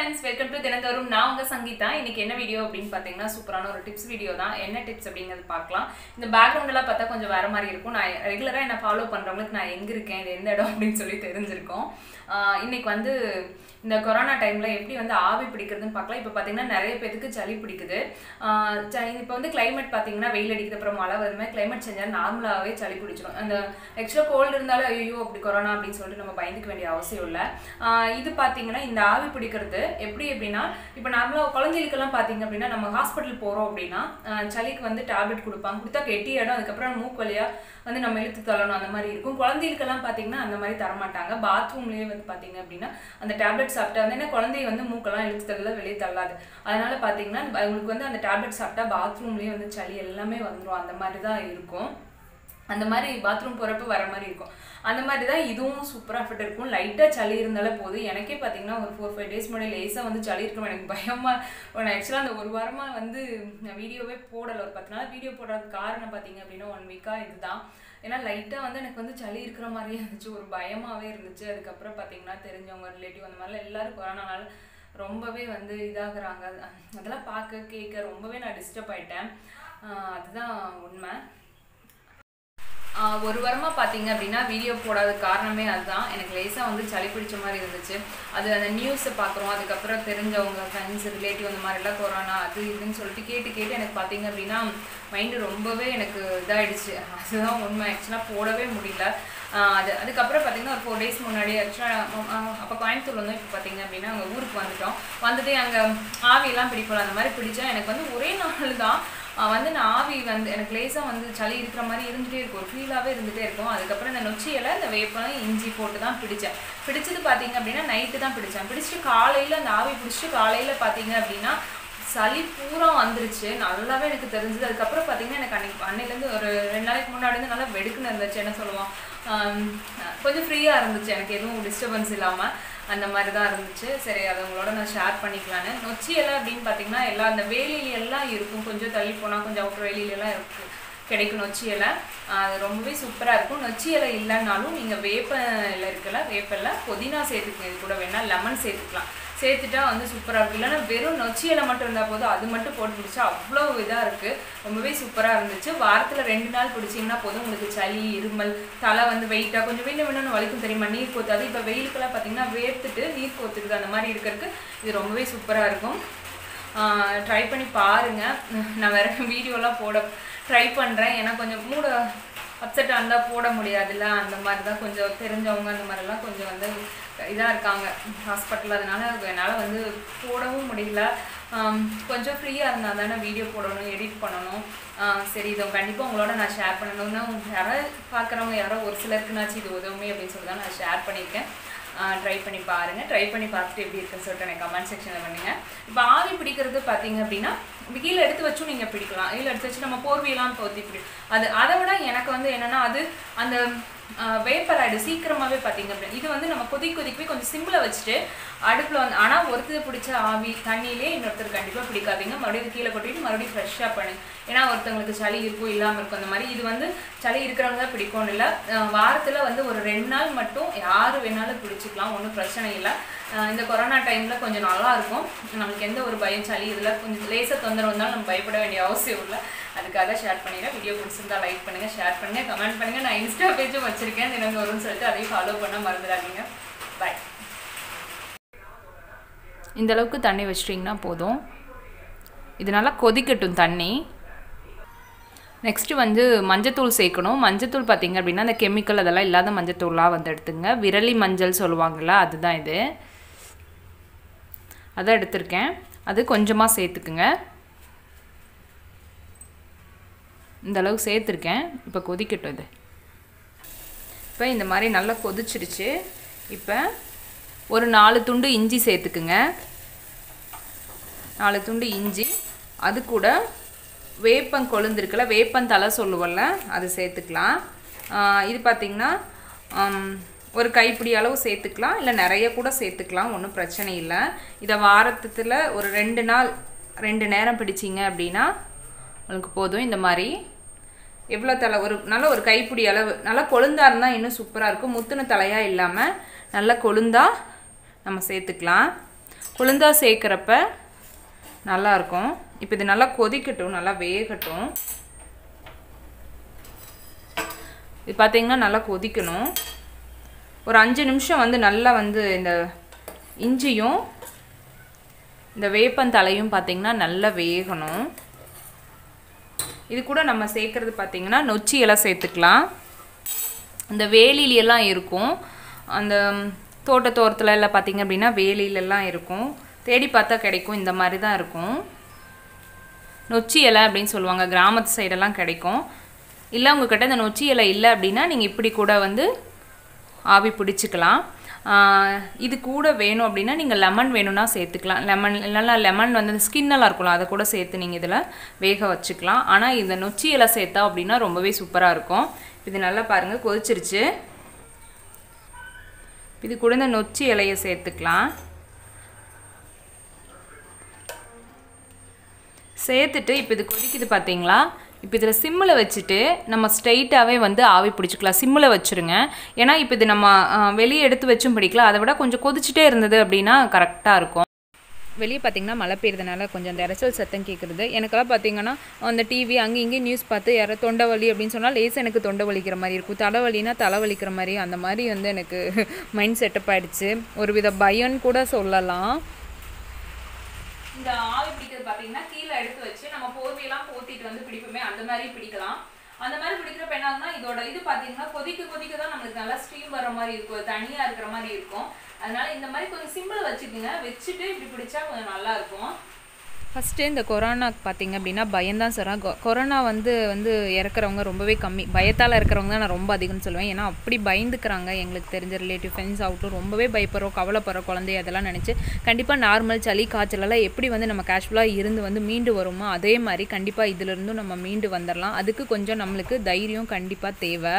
friends welcome to தினந்தோறும் நான் உங்க சங்கீதா இன்னைக்கு என்ன வீடியோ அப்படின்னு பார்த்தீங்கன்னா சூப்பரான ஒரு டிப்ஸ் வீடியோ தான் என்ன டிப்ஸ் அப்படிங்கிறது பார்க்கலாம் இந்த பேக்ரவுண்ட் எல்லாம் பார்த்தா கொஞ்சம் வேற மாதிரி இருக்கும் நான் ரெகுலராக என்ன ஃபாலோ பண்றவங்களுக்கு நான் எங்க இருக்கேன் இது எந்த இடம் அப்படின்னு சொல்லி தெரிஞ்சிருக்கோம் ஆஹ் இன்னைக்கு வந்து இந்த கொரோனா டைம்ல எப்படி வந்து ஆவி பிடிக்கிறதுன்னு பார்க்கலாம் இப்போ பார்த்தீங்கன்னா நிறைய பேருக்கு சளி பிடிக்குது இப்போ வந்து கிளைமேட் பார்த்தீங்கன்னா வெயில் அடிக்குது அப்புறம் மழை வருமே கிளைமேட் செஞ்சால் நார்மலாகவே சளி பிடிச்சிடும் அந்த ஆக்சுவலாக கோல்டு இருந்தாலும் ஐயோ அப்படி கொரோனா அப்படின்னு சொல்லிட்டு நம்ம பயந்துக்க வேண்டிய அவசியம் இல்லை ஆஹ் இது பார்த்தீங்கன்னா இந்த ஆவி பிடிக்கிறது எப்படி எப்படின்னா இப்போ நார்மலாக குழந்தைகளுக்கெல்லாம் பார்த்தீங்க அப்படின்னா நம்ம ஹாஸ்பிட்டல் போகிறோம் அப்படின்னா ஆஹ் சளிக்கு வந்து டேப்லெட் கொடுப்பாங்க கொடுத்தா கெட்டி இடம் அதுக்கப்புறம் மூக்கு வழியா வந்து நம்ம இழுத்து தள்ளணும் அந்த மாதிரி இருக்கும் குழந்தைகளுக்கெல்லாம் பார்த்தீங்கன்னா அந்த மாதிரி தரமாட்டாங்க பாத்ரூம்லேயே வந்து பார்த்தீங்க அப்படின்னா அந்த டேப்லெட் சாப்பிட்டா வந்து என்ன குழந்தைய வந்து மூக்கெல்லாம் இழுத்து தள்ள வெளியே தள்ளாது அதனால பார்த்தீங்கன்னா அவங்களுக்கு வந்து அந்த டேப்லெட் சாப்பிட்டா பாத்ரூம்லேயே வந்து சளி எல்லாமே வந்துடும் அந்த மாதிரி தான் இருக்கும் அந்த மாதிரி பாத்ரூம் போகிறப்ப வர மாதிரி இருக்கும் அந்த மாதிரி தான் இதுவும் சூப்பராக ஃபிட் இருக்கும் லைட்டாக சளி இருந்தாலே போதும் எனக்கே பார்த்தீங்கன்னா ஒரு ஃபோர் ஃபைவ் டேஸ் முன்னாடி லேசாக வந்து சளி இருக்கும் எனக்கு பயமாக நான் ஆக்சுவலாக அந்த ஒரு வாரமாக வந்து நான் வீடியோவே போடலை ஒரு பத்து நாள் வீடியோ போடுறதுக்கு காரணம் பார்த்தீங்க அப்படின்னா ஒன் வீக்காக இதுதான் ஏன்னா லைட்டாக வந்து எனக்கு வந்து சளி இருக்கிற மாதிரியே இருந்துச்சு ஒரு பயமாகவே இருந்துச்சு அதுக்கப்புறம் பார்த்தீங்கன்னா தெரிஞ்சவங்க ரிலேட்டிவ் அந்த மாதிரிலாம் எல்லாரும் கொரோனானால ரொம்பவே வந்து இதாகிறாங்க அதெல்லாம் பார்க்க கேட்க ரொம்பவே நான் டிஸ்டர்ப் ஆயிட்டேன் ஆஹ் அதுதான் உண்மை ஆஹ் ஒரு வாரமாக பார்த்தீங்க அப்படின்னா வீடியோ போடாத காரணமே அதுதான் எனக்கு லேசாக வந்து சளி பிடிச்ச மாதிரி இருந்துச்சு அது அந்த நியூஸை பார்க்குறோம் அதுக்கப்புறம் தெரிஞ்சவங்க ஃப்ரெண்ட்ஸ் ரிலேட்டிவ் அந்த மாதிரிலாம் கொரோனா அது இதுன்னு சொல்லிட்டு கேட்டு கேட்டு எனக்கு பார்த்தீங்க அப்படின்னா மைண்டு ரொம்பவே எனக்கு இதாகிடுச்சு அதுதான் உண்மை ஆக்சுவலாக போடவே முடியல ஆஹ் அது அதுக்கப்புறம் பார்த்தீங்கன்னா ஒரு ஃபோர் டேஸ் முன்னாடி ஆக்சுவலாக அப்போ கோயம்புத்தூர் வந்தோம் இப்போ பார்த்தீங்க அப்படின்னா அங்கே ஊருக்கு வந்துட்டோம் வந்துட்டு அங்கே ஆவியெல்லாம் பிடிப்போம் அந்த மாதிரி பிடிச்சா எனக்கு வந்து ஒரே நாள் தான் ஆஹ் வந்து நான் ஆவி வந்து எனக்கு லேசாக வந்து சளி இருக்கிற மாதிரி இருந்துகிட்டே இருக்கும் ஒரு ஃபீலாகவே இருந்துகிட்டே இருக்கும் அதுக்கப்புறம் இந்த நொச்சியில் இந்த வேப்பம் இஞ்சி போட்டு தான் பிடிச்சேன் பிடிச்சது பார்த்தீங்க அப்படின்னா நைட்டு தான் பிடிச்சேன் பிடிச்சிட்டு காலையில் அந்த ஆவி பிடிச்சிட்டு காலையில் பார்த்தீங்க அப்படின்னா சளி பூரா வந்துருச்சு நல்லாவே எனக்கு தெரிஞ்சது அதுக்கப்புறம் பார்த்தீங்கன்னா எனக்கு அன்னைக்கு அன்னையிலேருந்து ஒரு ரெண்டு நாளைக்கு முன்னாடி வந்து நல்லா வெடுக்குன்னு இருந்துச்சு என்ன சொல்லுவோம் ஆம், கொஞ்சம் ஃப்ரீயாக இருந்துச்சு எனக்கு எதுவும் டிஸ்டர்பன்ஸ் இல்லாமல் அந்த மாதிரி தான் இருந்துச்சு சரி அதை உங்களோட நான் ஷேர் பண்ணிக்கலான்னு நொச்சி இலை அப்படின்னு பார்த்தீங்கன்னா எல்லா அந்த வேலியில எல்லாம் இருக்கும் கொஞ்சம் தள்ளி போனால் கொஞ்சம் அவுட்டர் வேலியில எல்லாம் இருக்கு கிடைக்கும் நொச்சி இலை அது ரொம்பவே சூப்பராக இருக்கும் நொச்சி இலை இல்லைன்னாலும் நீங்கள் வேப்ப இலை இருக்குல்ல வேப்பில புதினா சேர்த்துக்கங்க இது கூட வேணால் லெமன் சேர்த்துக்கலாம் சேர்த்துட்டா வந்து சூப்பராக இருக்கும் இல்லைன்னா வெறும் நொச்சி இலை மட்டும் இருந்தால் போதும் அது மட்டும் போட்டு பிடிச்சா அவ்வளோ இதாக இருக்குது ரொம்பவே சூப்பராக இருந்துச்சு வாரத்தில் ரெண்டு நாள் பிடிச்சிங்கன்னா போதும் உங்களுக்கு சளி இருமல் தலை வந்து வெயிட்டாக கொஞ்சம் வெயில் வேணும்னு வலிக்கும் தெரியுமா நீர் கோத்தாது இப்போ வெயிலுக்கெல்லாம் பார்த்தீங்கன்னா வேர்த்துட்டு நீர் கோத்துக்குது அந்த மாதிரி இருக்கிறதுக்கு இது ரொம்பவே சூப்பராக இருக்கும் ட்ரை பண்ணி பாருங்கள் நான் வேற வீடியோலாம் போட ட்ரை பண்ணுறேன் ஏன்னா கொஞ்சம் மூட அப்செட் இருந்தால் போட முடியாதுல்ல அந்த மாதிரி தான் கொஞ்சம் தெரிஞ்சவங்க அந்த மாதிரிலாம் கொஞ்சம் வந்து இதாக இருக்காங்க ஹாஸ்பிட்டல் அதனால என்னால் வந்து போடவும் முடியல ஆம், கொஞ்சம் ஃப்ரீயாக இருந்தால் தானே வீடியோ போடணும் எடிட் பண்ணணும் ஆ, சரி இதை கண்டிப்பாக உங்களோட நான் ஷேர் பண்ணணும்னா யாராவது பார்க்குறவங்க யாரோ ஒரு சிலருக்குனாச்சும் இது உதவுமே அப்படின்னு சொல்லி தான் நான் ஷேர் பண்ணியிருக்கேன் ட்ரை பண்ணி பாருங்கள் ட்ரை பண்ணி பார்த்துட்டு எப்படி இருக்குன்னு சொல்லிட்டு எனக்கு கமெண்ட் செக்ஷனில் பண்ணுங்கள் இப்போ ஆவி பிடிக்கிறது பார்த்தீங்க அப்படின்னா கீழே எடுத்து வச்சும் நீங்கள் பிடிக்கலாம் கீழே எடுத்து வச்சு நம்ம போர்வையெல்லாம் போத்தி பிடி அது அதை விட எனக்கு வந்து என்னென்னா அது அந்த வேப்பராய்டு சீக்கிரமாகவே பார்த்தீங்க அப்படின்னா இது வந்து நம்ம கொதிக்க கொதிக்கவே கொஞ்சம் சிம்மில் வச்சுட்டு அடுப்பில் வந்து ஆனால் ஒருத்தர் பிடிச்ச ஆவி தண்ணியிலே இன்னொருத்தர் கண்டிப்பாக பிடிக்காதீங்க மறுபடியும் இது கீழே கொட்டிட்டு மறுபடியும் ஃப்ரெஷ்ஷாக பண்ணு ஏன்னா ஒருத்தவங்களுக்கு சளி இருக்கும் இல்லாமல் இருக்கும் அந்த மாதிரி இது வந்து சளி இருக்கிறவங்க தான் பிடிக்கும்னு இல்லை வாரத்தில் வந்து ஒரு ரெண்டு நாள் மட்டும் யார் வேணாலும் பிடிச்சிக்கலாம் ஒன்றும் பிரச்சனை இல்லை அஹ் இந்த கொரோனா டைமில் கொஞ்சம் நல்லா இருக்கும் நமக்கு எந்த ஒரு பயம் சளி இதில் கொஞ்சம் லேசாக தொந்தரவு வந்தாலும் நம்ம பயப்பட வேண்டிய அவசியம் இல்லை அதுக்காக ஷேர் பண்ணிடுறேன் வீடியோ பிடிச்சிருந்தா லைக் பண்ணுங்கள் ஷேர் பண்ணுங்கள் கமெண்ட் பண்ணுங்கள் நான் இன்ஸ்டா பேஜும் வச்சுருக்கேன் தினந்தோறும்னு சொல்லிட்டு அதையும் ஃபாலோ பண்ண மறந்துடாதீங்க பாய் இந்த அளவுக்கு தண்ணி வச்சிட்டிங்கன்னா போதும் இது நல்லா கொதிக்கட்டும் தண்ணி நெக்ஸ்ட்டு வந்து மஞ்சத்தூள் சேர்க்கணும் மஞ்சத்தூள் பார்த்தீங்க அப்படின்னா அந்த கெமிக்கல் அதெல்லாம் இல்லாத மஞ்சத்தூளாக வந்து எடுத்துங்க விரலி மஞ்சள் சொல்லுவாங்கள்ல அதுதான் இது அதை எடுத்திருக்கேன் அது கொஞ்சமாக சேர்த்துக்குங்க இந்த அளவுக்கு சேர்த்துருக்கேன் இப்போ கொதிக்கட்டும் இது இப்போ இந்த மாதிரி நல்லா கொதிச்சிடுச்சு இப்போ ஒரு நாலு துண்டு இஞ்சி சேர்த்துக்குங்க நாலு துண்டு இஞ்சி அது கூட வேப்பம் கொழுந்து இருக்குல்ல வேப்பந்தலை சொல்லுவோம்ல அது சேர்த்துக்கலாம் ஆஹ் இது பார்த்திங்கன்னா ஆம், ஒரு கைப்பிடி அளவு சேர்த்துக்கலாம் இல்லை நிறைய கூட சேர்த்துக்கலாம் ஒன்றும் பிரச்சனை இல்லை இதை வாரத்தில் ஒரு ரெண்டு நாள் ரெண்டு நேரம் பிடிச்சிங்க அப்படின்னா உங்களுக்கு போதும் இந்த மாதிரி எவ்வளோ தலை ஒரு நல்ல ஒரு கைப்பிடி அளவு நல்லா கொழுந்தா இருந்தால் இன்னும் சூப்பராக இருக்கும் முத்துன தலையாக இல்லாமல் நல்லா கொழுந்தா நம்ம சேர்த்துக்கலாம் உளுந்தா சேர்க்குறப்ப நல்லாயிருக்கும் இப்போ இது நல்லா கொதிக்கட்டும் நல்லா வேகட்டும் இது பார்த்தீங்கன்னா நல்லா கொதிக்கணும் ஒரு அஞ்சு நிமிஷம் வந்து நல்லா வந்து இந்த இஞ்சியும் இந்த வேப்பந்தலையும் பார்த்தீங்கன்னா நல்லா வேகணும் இது கூட நம்ம சேர்க்குறது பார்த்தீங்கன்னா நொச்சி இலை சேர்த்துக்கலாம் இந்த வேலியிலெல்லாம் இருக்கும் அந்த தோட்டத்தோரத்தில் எல்லாம் பார்த்தீங்க அப்படின்னா வேலியிலெல்லாம் இருக்கும் தேடி பார்த்தா கிடைக்கும் இந்த மாதிரி தான் இருக்கும் நொச்சி இலை அப்படின்னு சொல்லுவாங்க கிராமத்து சைடெல்லாம் கிடைக்கும் இல்லை உங்ககிட்ட இந்த நொச்சி இலை இல்லை அப்படின்னா நீங்கள் இப்படி கூட வந்து ஆவி பிடிச்சிக்கலாம் இது கூட வேணும் அப்படின்னா நீங்கள் லெமன் வேணும்னா சேர்த்துக்கலாம் லெமன் இல்லைன்னா லெமன் வந்து ஸ்கின்னெல்லாம் இருக்கும்ல அதை கூட சேர்த்து நீங்கள் இதில் வேக வச்சுக்கலாம் ஆனால் இந்த நொச்சி இலை சேர்த்தா அப்படின்னா ரொம்பவே சூப்பராக இருக்கும் இது நல்லா பாருங்கள் கொதிச்சிருச்சு இது கூட இந்த நொச்சி இலையை சேர்த்துக்கலாம் சேர்த்துட்டு இப்போ இது கொதிக்குது பார்த்தீங்களா இப்போ இதில் சிம்மில் வச்சுட்டு நம்ம ஸ்ட்ரைட்டாகவே வந்து ஆவி பிடிச்சிக்கலாம் சிம்மில் வச்சுருங்க ஏன்னா இப்போ இது நம்ம வெளியே எடுத்து வச்சும் பிடிக்கலாம் அதை விட கொஞ்சம் கொதிச்சுட்டே இருந்தது அப்படின்னா கரெக்டாக இருக்கும் வெளியே பார்த்தீங்கன்னா மழை பெய்யறதுனால கொஞ்சம் அந்த இறைச்சல் சத்தம் கேட்குறது எனக்கெல்லாம் பார்த்தீங்கன்னா அந்த டிவி அங்கே இங்கேயும் நியூஸ் பார்த்து யாரோ தொண்டை வலி அப்படின்னு சொன்னால் லேஸ் எனக்கு தொண்டை வலிக்கிற மாதிரி இருக்கும் தலைவலினா தலை வலிக்கிற மாதிரி அந்த மாதிரி வந்து எனக்கு மைண்ட் செட்டப் ஆகிடுச்சு ஒரு வித பயம்னு கூட சொல்லலாம் இந்த ஆவி பிடிக்கிறது பார்த்தீங்கன்னா கீழே எடுத்து வச்சு நம்ம போர்வையெல்லாம் போத்திட்டு வந்து பிடிப்போமே அந்த மாதிரி பிடிக்கலாம் அந்த மாதிரி பிடிக்கிறப்ப என்ன ஆகுதுன்னா இதோட இது பார்த்தீங்கன்னா கொதிக்க கொதிக்க தான் நம்மளுக்கு நல்லா ஸ்டீம் வர மாதிரி இருக்கும் தனியாக இருக்கிற மாதிரி இருக்கும் அதனால இந்த மாதிரி கொஞ்சம் சிம்பிள் வச்சுக்கோங்க வச்சுட்டு இப்படி பிடிச்சா கொஞ்சம் நல்லா இருக்கும் ஃபஸ்ட்டு இந்த கொரோனாக்கு பார்த்தீங்க அப்படின்னா பயம்தான் சொல்கிறேன் கொரோனா வந்து வந்து இறக்குறவங்க ரொம்பவே கம்மி பயத்தால் இருக்கிறவங்க தான் நான் ரொம்ப அதிகம்னு சொல்லுவேன் ஏன்னா அப்படி பயந்துக்கிறாங்க எங்களுக்கு தெரிஞ்ச ரிலேட்டிவ் ஃப்ரெண்ட்ஸ் ஆகட்டும் ரொம்பவே பயப்படுறோம் கவலைப்படுற குழந்தை அதெல்லாம் நினச்சி கண்டிப்பாக நார்மல் சளி காய்ச்சலெல்லாம் எப்படி வந்து நம்ம கேஷுவலாக இருந்து வந்து மீண்டு வருமோ அதே மாதிரி கண்டிப்பாக இதிலிருந்தும் நம்ம மீண்டு வந்துடலாம் அதுக்கு கொஞ்சம் நம்மளுக்கு தைரியம் கண்டிப்பாக தேவை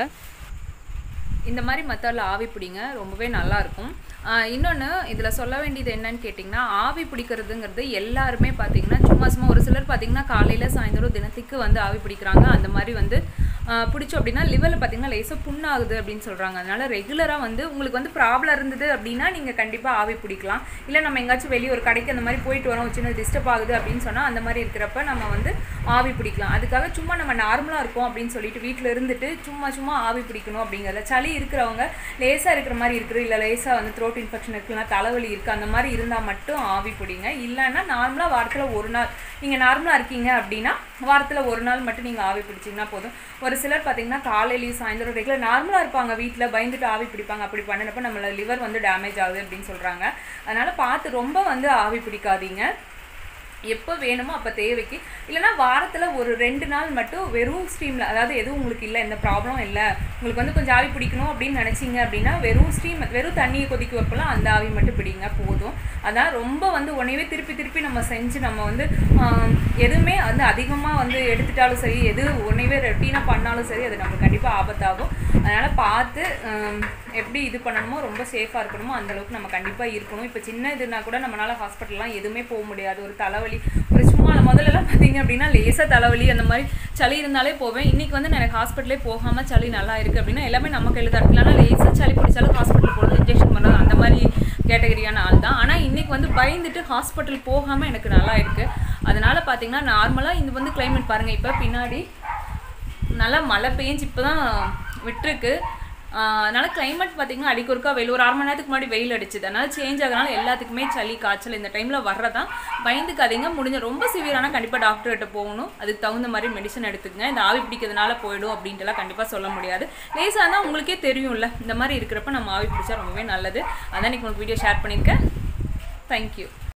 இந்த மாதிரி மெத்தடில் ஆவி பிடிங்க ரொம்பவே நல்லாயிருக்கும் இன்னொன்று இதில் சொல்ல வேண்டியது என்னன்னு கேட்டிங்கன்னா ஆவி பிடிக்கிறதுங்கிறது எல்லாருமே பார்த்தீங்கன்னா சும்மா சும்மா ஒரு சிலர் பார்த்தீங்கன்னா காலையில் சாயந்தரம் தினத்துக்கு வந்து ஆவி பிடிக்கிறாங்க அந்த மாதிரி வந்து பிடிச்சோம் அப்படின்னா லிவரில் பார்த்தீங்கன்னா லேசாக புண்ணாகுது அப்படின்னு சொல்கிறாங்க அதனால் ரெகுலராக வந்து உங்களுக்கு வந்து ப்ராப்ளம் இருந்தது அப்படின்னா நீங்கள் கண்டிப்பாக ஆவி பிடிக்கலாம் இல்லை நம்ம எங்கேயாச்சும் வெளியே ஒரு கடைக்கு அந்த மாதிரி போயிட்டு வரோம் சின்ன டிஸ்டர்ப் ஆகுது அப்படின்னு சொன்னால் அந்த மாதிரி இருக்கிறப்ப நம்ம வந்து ஆவி பிடிக்கலாம் அதுக்காக சும்மா நம்ம நார்மலாக இருக்கோம் அப்படின்னு சொல்லிட்டு வீட்டில் இருந்துட்டு சும்மா சும்மா ஆவி பிடிக்கணும் அப்படிங்கிறத சளி இருக்கிறவங்க லேசாக இருக்கிற மாதிரி இருக்குது இல்லை லேசாக வந்து த்ரோட் இன்ஃபெக்ஷன் இருக்குன்னா தலைவலி இருக்குது அந்த மாதிரி இருந்தால் மட்டும் ஆவி பிடிங்க இல்லைன்னா நார்மலாக வாரத்தில் ஒரு நாள் நீங்கள் நார்மலாக இருக்கீங்க அப்படின்னா வாரத்தில் ஒரு நாள் மட்டும் நீங்கள் ஆவி பிடிச்சிங்கன்னா போதும் ஒரு சிலர் பார்த்தீங்கன்னா காலையிலையும் சாயந்தரம் ரெகுலர் நார்மலாக இருப்பாங்க வீட்டில் பயந்துட்டு ஆவி பிடிப்பாங்க அப்படி பண்ணினப்ப நம்மள லிவர் வந்து டேமேஜ் ஆகுது அப்படின்னு சொல்கிறாங்க அதனால் பார்த்து ரொம்ப வந்து ஆவி பிடிக்காதீங்க எப்போ வேணுமோ அப்போ தேவைக்கு இல்லைனா வாரத்தில் ஒரு ரெண்டு நாள் மட்டும் வெறும் ஸ்டீமில் அதாவது எதுவும் உங்களுக்கு இல்லை எந்த ப்ராப்ளம் இல்லை உங்களுக்கு வந்து கொஞ்சம் ஆவி பிடிக்கணும் அப்படின்னு நினச்சிங்க அப்படின்னா வெறும் ஸ்டீம் வெறும் தண்ணியை கொதிக்க வைப்பலாம் அந்த ஆவி மட்டும் பிடிங்க போதும் அதான் ரொம்ப வந்து உடனே திருப்பி திருப்பி நம்ம செஞ்சு நம்ம வந்து எதுவுமே வந்து அதிகமாக வந்து எடுத்துட்டாலும் சரி எது உடனே ரொட்டீனாக பண்ணாலும் சரி அது நமக்கு கண்டிப்பாக ஆபத்தாகும் அதனால் பார்த்து எப்படி இது பண்ணணுமோ ரொம்ப சேஃபாக இருக்கணுமோ அந்தளவுக்கு நம்ம கண்டிப்பாக இருக்கணும் இப்போ சின்ன இதுனா கூட நம்மளால் ஹாஸ்பிட்டல்லாம் எதுவுமே போக முடியாது ஒரு தலைவலி ஒரு சும்மா முதல்லலாம் பார்த்தீங்க அப்படின்னா லேசாக தலைவலி அந்த மாதிரி சளி இருந்தாலே போவேன் இன்றைக்கி வந்து எனக்கு ஹாஸ்பிட்டலே போகாமல் சளி நல்லா இருக்குது அப்படின்னா எல்லாமே நம்ம கையில் தான் இருக்குது ஆனால் லேசாக சளி பிடிச்சாலும் ஹாஸ்பிட்டல் போகிறது இன்ஜெக்ஷன் பண்ணுறது அந்த மாதிரி கேட்டகரியான ஆள் தான் ஆனால் இன்றைக்கி வந்து பயந்துட்டு ஹாஸ்பிட்டல் போகாமல் எனக்கு நல்லா இருக்குது அதனால் பார்த்தீங்கன்னா நார்மலாக இது வந்து கிளைமேட் பாருங்கள் இப்போ பின்னாடி நல்லா மழை பெஞ்சு இப்போ தான் விட்டுருக்கு அதனால கிளைமேட் பார்த்தீங்கன்னா அடிக்கு ஒருக்கா வெயில் ஒரு அரை மணி நேரத்துக்கு முன்னாடி வெயில் அடிச்சுது அதனால சேஞ்ச் ஆகிறனால எல்லாத்துக்குமே சளி காய்ச்சல் இந்த டைமில் வர்றதான் பயந்துக்காதீங்க முடிஞ்ச ரொம்ப சிவியரான கண்டிப்பாக டாக்டர்கிட்ட போகணும் அதுக்கு தகுந்த மாதிரி மெடிசன் எடுத்துக்கங்க இந்த ஆவி பிடிக்கிறதுனால போயிடும் அப்படின்ட்டுலாம் கண்டிப்பாக சொல்ல முடியாது லேசாக தான் உங்களுக்கே தெரியும்ல இந்த மாதிரி இருக்கிறப்ப நம்ம ஆவி பிடிச்சா ரொம்பவே நல்லது அதான் இன்னைக்கு உங்களுக்கு வீடியோ ஷேர் பண்ணியிருக்கேன் தேங்க்யூ